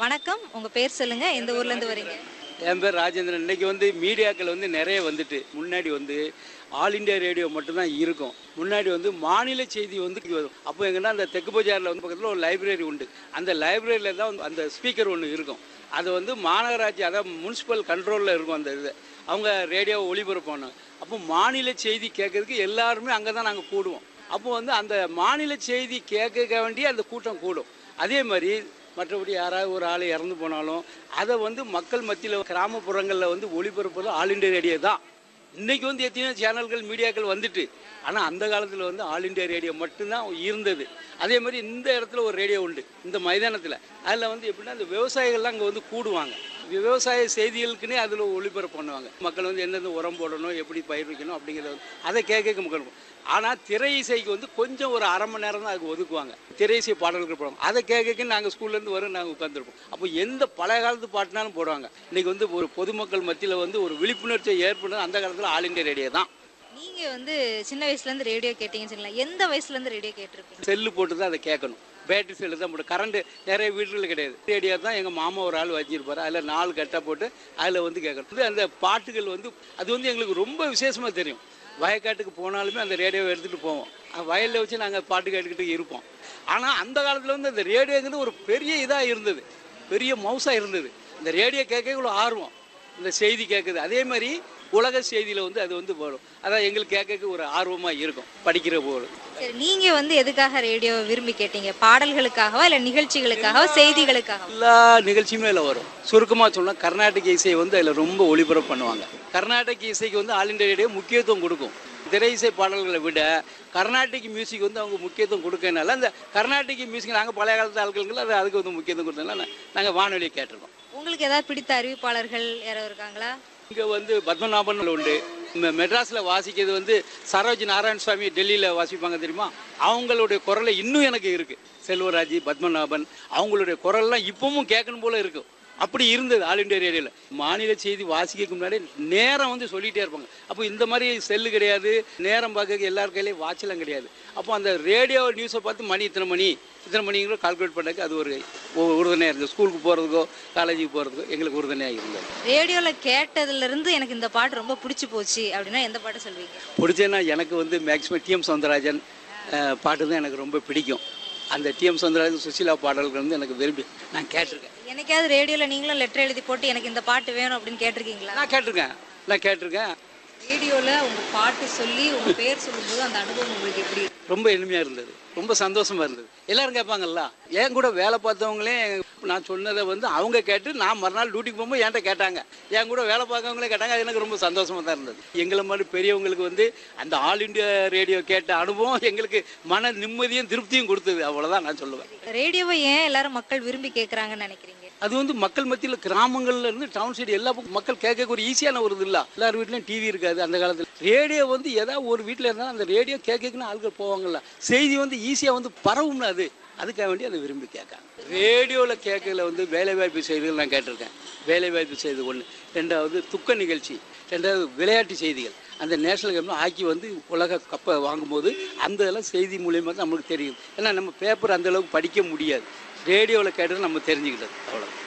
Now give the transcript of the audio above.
வணக்கம் உங்க பேர் சொல்லுங்க எந்த ஊர்ல இருந்து வரீங்க என் பேர் ராஜேந்திரன் இன்னைக்கு வந்து மீடியாக்கள் வந்து நிறைய வந்துட்டு முன்னாடி வந்து ஆல் இந்தியா ரேடியோ மட்டும்தான் இருக்கும் முன்னாடி வந்து மாநில செய்தி வந்து இங்க வரும் அப்போ எங்கன்னா அந்த தெற்கு பஜாரில் வந்து பக்கத்தில் ஒரு லைப்ரரி உண்டு அந்த லைப்ரரியில் தான் வந்து அந்த ஸ்பீக்கர் ஒன்று இருக்கும் அது வந்து மாநகராட்சி அதாவது முனிசிபல் கண்ட்ரோலில் இருக்கும் அந்த இது அவங்க ரேடியோவை ஒளிபரப்பானாங்க அப்போ மாநில செய்தி கேட்கறதுக்கு எல்லாருமே அங்கே தான் நாங்கள் கூடுவோம் அப்போ வந்து அந்த மாநில செய்தி கேட்க வேண்டிய அந்த கூட்டம் கூடும் அதே மாதிரி மற்றபடி யாராவது ஒரு ஆள் இறந்து போனாலும் அதை வந்து மக்கள் மத்தியில் கிராமப்புறங்களில் வந்து ஒளிபரப்புறது ஆல் இண்டியா ரேடியோ தான் இன்னைக்கு வந்து எத்தனையோ சேனல்கள் மீடியாக்கள் வந்துட்டு ஆனால் அந்த காலத்தில் வந்து ஆல் இண்டியா ரேடியோ மட்டும்தான் இருந்தது அதே மாதிரி இந்த இடத்துல ஒரு ரேடியோ உண்டு இந்த மைதானத்தில் அதில் வந்து எப்படின்னா அந்த விவசாயிகள்லாம் அங்கே வந்து கூடுவாங்க விவசாய செய்திகளுக்குன்னே அதில் ஒளிபரப்பு பண்ணுவாங்க மக்கள் வந்து எந்தெந்த உரம் போடணும் எப்படி பயிர் வைக்கணும் அப்படிங்கிறத வந்து அதை கேட்க மக்கள் ஆனால் திரை இசைக்கு வந்து கொஞ்சம் ஒரு அரை மணி நேரம் தான் அதுக்கு ஒதுக்குவாங்க திரை இசை பாடல்கள் போடுவாங்க அதை கேட்க நாங்கள் ஸ்கூல்லேருந்து வரும் நாங்கள் உட்காந்துருப்போம் அப்போ எந்த பழைய காலத்து பாட்டுனாலும் போடுவாங்க இன்னைக்கு வந்து ஒரு பொதுமக்கள் மத்தியில் வந்து ஒரு விழிப்புணர்ச்சியை ஏற்படுறது அந்த காலத்தில் ஆல் இண்டியா ரேடியோ தான் நீங்க வந்து சின்ன வயசுல இருந்து ரேடியோ கேட்டீங்கன்னு சொல்லலாம் எந்த வயசுல இருந்து ரேடியோ கேட்டிருப்பீங்க செல்லு போட்டு தான் அதை கேட்கணும் பேட்டரி செல்லு தான் போட்டு கரண்ட் நிறைய வீடுகளில் கிடையாது ரேடியோ தான் எங்கள் மாமா ஒரு ஆள் வச்சிருப்பாரு அதில் நாலு கட்டை போட்டு அதில் வந்து கேட்கணும் இது அந்த பாட்டுகள் வந்து அது வந்து எங்களுக்கு ரொம்ப விசேஷமாக தெரியும் வயக்காட்டுக்கு போனாலுமே அந்த ரேடியோவை எடுத்துகிட்டு போவோம் அஹ் வயல்ல வச்சு நாங்கள் பாட்டு கேட்டுக்கிட்டு இருப்போம் ஆனால் அந்த காலத்தில் வந்து அந்த ரேடியோங்கிறது ஒரு பெரிய இதாக இருந்தது பெரிய மவுஸாக இருந்தது இந்த ரேடியோ கேட்க இவ்வளோ ஆர்வம் இந்த செய்தி கேட்குது அதே மாதிரி உலக செய்தியில் வந்து அது வந்து வரும் அதான் எங்களுக்கு கேட்க ஒரு ஆர்வமாக இருக்கும் படிக்கிற போது சரி நீங்க வந்து எதுக்காக ரேடியோ விரும்பி கேட்டீங்க பாடல்களுக்காகவா இல்ல நிகழ்ச்சிகளுக்காகவா செய்திகளுக்காகவா எல்லா நிகழ்ச்சியுமே அதில் வரும் சுருக்கமாக சொன்னால் கர்நாடக இசை வந்து அதில் ரொம்ப ஒளிபரப்பு பண்ணுவாங்க கர்நாடக இசைக்கு வந்து ஆல் இண்டியா ரேடியோ முக்கியத்துவம் கொடுக்கும் திரை இசை பாடல்களை விட கர்நாடிக் மியூசிக் வந்து அவங்க முக்கியத்துவம் கொடுக்கறனால அந்த கர்நாடிக் மியூசிக் நாங்கள் பழைய காலத்து ஆட்களுக்கு அது அதுக்கு வந்து முக்கியத்துவம் கொடுத்ததுனால நாங்கள் வானொலியை கேட்டிருக்கோம் உங்களுக்கு ஏதாவது பிடித்த அறிவிப்பாளர்கள் யாராவது இருக்காங்களா இங்கே வந்து பத்மநாபன் உண்டு மெ- மெட்ராஸ்ல வாசிக்கிறது வந்து சரோஜ் நாராயண சுவாமி டெல்லியில் வாசிப்பாங்க தெரியுமா அவங்களுடைய குரலை இன்னும் எனக்கு இருக்கு செல்வராஜ் பத்மநாபன் அவங்களுடைய குரல்லாம் இப்பவும் கேட்கணும் போல இருக்கும் அப்படி இருந்தது ஆல் இண்டியா ரேடியோவில் மாநில செய்தி வாசிக்கிறதுக்கு முன்னாடி நேரம் வந்து சொல்லிட்டே இருப்பாங்க அப்போ இந்த மாதிரி செல்லு கிடையாது நேரம் பார்க்க எல்லார் கையிலையும் வாட்செல்லாம் கிடையாது அப்போ அந்த ரேடியோ நியூஸை பார்த்து மணி இத்தனை மணி இத்தனை மணிங்கிற கால்குலேட் பண்ணக்கு அது ஒரு ஒரு- உறுதுணையாக இருந்தது ஸ்கூலுக்கு போகிறதுக்கோ காலேஜுக்கு போகிறதுக்கோ எங்களுக்கு உறுதுணையாக இருந்தது ரேடியோல கேட்டதுல இருந்து எனக்கு இந்த பாட்டு ரொம்ப பிடிச்சு போச்சு அப்படின்னா எந்த பாட்டு சொல்வீங்க பிடிச்சேன்னா எனக்கு வந்து மேக்ஸிமம் டிஎம் சவுந்தரராஜன் அஹ், பாட்டு தான் எனக்கு ரொம்ப பிடிக்கும் அந்த டிஎம் சவுந்தரராஜன் சுசீலா பாடல்கள் வந்து எனக்கு விரும்பி நான் கேட்டிருக்கேன் என்னைக்காவது ரேடியோல நீங்களும் லெட்டர் எழுதி போட்டு எனக்கு இந்த பாட்டு வேணும் அப்படின்னு கேட்டிருக்கீங்களா நான் கேட்டிருக்கேன் நான் கேட்டிருக்கேன் ரேடியோல உங்க பாட்டு சொல்லி உங்க பேர் சொல்லும்போது அந்த அனுபவம் உங்களுக்கு எப்படி இருக்கு? ரொம்ப எளிமையாக இருந்தது ரொம்ப சந்தோஷமா இருந்தது எல்லாரும் கேட்பாங்கல்ல என் கூட வேலை பார்த்தவங்களே நான் சொன்னதை வந்து அவங்க கேட்டு நான் மறுநாள் டியூட்டிக்கு போகும்போது என்கிட்ட கேட்டாங்க என் கூட வேலை பார்க்கவங்களே கேட்டாங்க அது எனக்கு ரொம்ப சந்தோஷமா தான் இருந்தது எங்களை மாதிரி பெரியவங்களுக்கு வந்து அந்த ஆல் இண்டியா ரேடியோ கேட்ட அனுபவம் எங்களுக்கு மன நிம்மதியும் திருப்தியும் கொடுத்தது அவ்வளோதான் நான் சொல்லுவேன் ரேடியோவை ஏன் எல்லாரும் மக்கள் விரும்பி கேக்குறாங்கன்னு நினைக்கிறீங்க அது வந்து மக்கள் மத்தியில் கிராமங்கள்ல இருந்து டவுன் சைடு எல்லா பக்கம் மக்கள் கேட்க ஒரு ஈஸியான ஒரு இது இல்ல எல்லார் வீட்லயும் டிவி இருக்காது அந்த காலத்துல ரேடியோ வந்து ஏதாவது ஒரு வீட்டில் இருந்தாலும் அந்த ரேடியோ கேட்கக்குன்னு ஆட்கள் போவாங்கல்ல செய்தி வந்து ஈஸியாக வந்து பரவும்ல அது அதுக்காக வேண்டி அதை விரும்பி கேட்காங்க ரேடியோவில் கேட்கல வந்து வேலைவாய்ப்பு செய்திகள் நான் கேட்டிருக்கேன் வேலைவாய்ப்பு செய்தி ஒன்று ரெண்டாவது துக்க நிகழ்ச்சி ரெண்டாவது விளையாட்டு செய்திகள் அந்த நேஷனல் கேம் ஹாக்கி வந்து உலக கப்பை வாங்கும்போது அந்த இதெல்லாம் செய்தி மூலியமாக தான் நம்மளுக்கு தெரியும் ஏன்னா நம்ம பேப்பர் அந்த அளவுக்கு படிக்க முடியாது ரேடியோவில் கேட்டது நம்ம தெரிஞ்சுக்கிட்டது அவ்வளோ